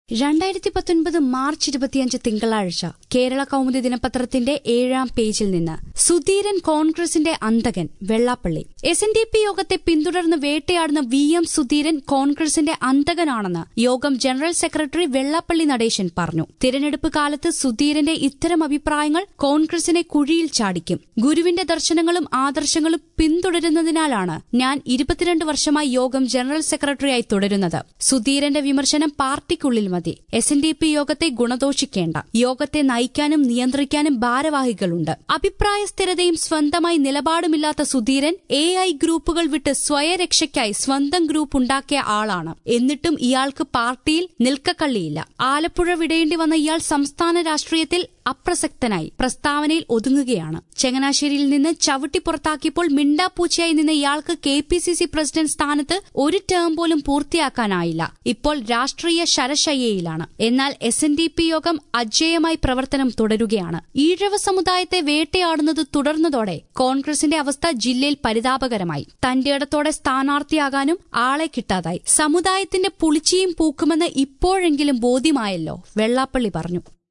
രണ്ടായിരത്തി പത്തൊൻപത് മാർച്ച് ഇരുപത്തിയഞ്ച് തിങ്കളാഴ്ച കേരള കൗമുദി ദിനപത്രത്തിന്റെ ഏഴാം പേജിൽ നിന്ന് സുധീരൻ കോൺഗ്രസിന്റെ അന്തകൻ Vellappally S N D P യോഗത്തെ പിന്തുടർന്ന് വേട്ടയാടുന്ന വി എം സുധീരൻ കോൺഗ്രസിന്റെ അന്തകനാണെന്ന് യോഗം ജനറൽ സെക്രട്ടറി വെള്ളാപ്പള്ളി നടേശൻ പറഞ്ഞു തിരഞ്ഞെടുപ്പ് കാലത്ത് സുധീരന്റെ ഇത്തരം അഭിപ്രായങ്ങൾ കോൺഗ്രസിനെ കുഴിയിൽ ചാടിക്കും ഗുരുവിന്റെ ദർശനങ്ങളും ആദർശങ്ങളും പിന്തുടരുന്നതിനാലാണ് ഞാൻ ഇരുപത്തിരണ്ട് വർഷമായി യോഗം ജനറൽ സെക്രട്ടറിയായി തുടരുന്നത് സുധീരന്റെ വിമർശനം പാർട്ടിക്കുള്ളിൽ മതി എസ് എൻ ഡി പി യോഗത്തെ ഗുണദോഷിക്കേണ്ട യോഗത്തെ നയിക്കാനും നിയന്ത്രിക്കാനും ഭാരവാഹികളുണ്ട് അഭിപ്രായ സ്ഥിരതയും സ്വന്തമായി നിലപാടുമില്ലാത്ത സുധീരൻ എ ഐ ഗ്രൂപ്പുകൾ വിട്ട് സ്വയരക്ഷയ്ക്കായി സ്വന്തം ഗ്രൂപ്പ് ഉണ്ടാക്കിയ ആളാണ് എന്നിട്ടും ഇയാൾക്ക് പാർട്ടിയിൽ നിൽക്കക്കള്ളിയില്ല ആലപ്പുഴ വിടേണ്ടി വന്ന ഇയാൾ സംസ്ഥാന രാഷ്ട്രീയത്തിൽ അപ്രസക്തനായി പ്രസ്താവനയിൽ ഒതുങ്ങുകയാണ് ചങ്ങനാശ്ശേരിയിൽ നിന്ന് ചവിട്ടി പുറത്താക്കിയപ്പോൾ മിണ്ടാപ്പൂച്ചയായി നിന്ന ഇയാൾക്ക് K P C C president സ്ഥാനത്ത് ഒരു ടേം പോലും പൂർത്തിയാക്കാനായില്ല ഇപ്പോൾ രാഷ്ട്രീയ ശരശയ്യയിലാണ് എന്നാൽ എസ് എൻ ഡി പി യോഗം അജേയമായി പ്രവർത്തനം തുടരുകയാണ് ഈഴവ സമുദായത്തെ വേട്ടയാടുന്നത് തുടർന്നതോടെ കോൺഗ്രസിന്റെ അവസ്ഥ ജില്ലയിൽ പരിതാപകരമായി തന്റെ ഇടത്തോടെ സ്ഥാനാർത്ഥിയാകാനും ആളെ കിട്ടാതായി സമുദായത്തിന്റെ പുളിച്ചിയും പൂക്കുമെന്ന് ഇപ്പോഴെങ്കിലും ബോധ്യമായല്ലോ വെള്ളാപ്പള്ളി പറഞ്ഞു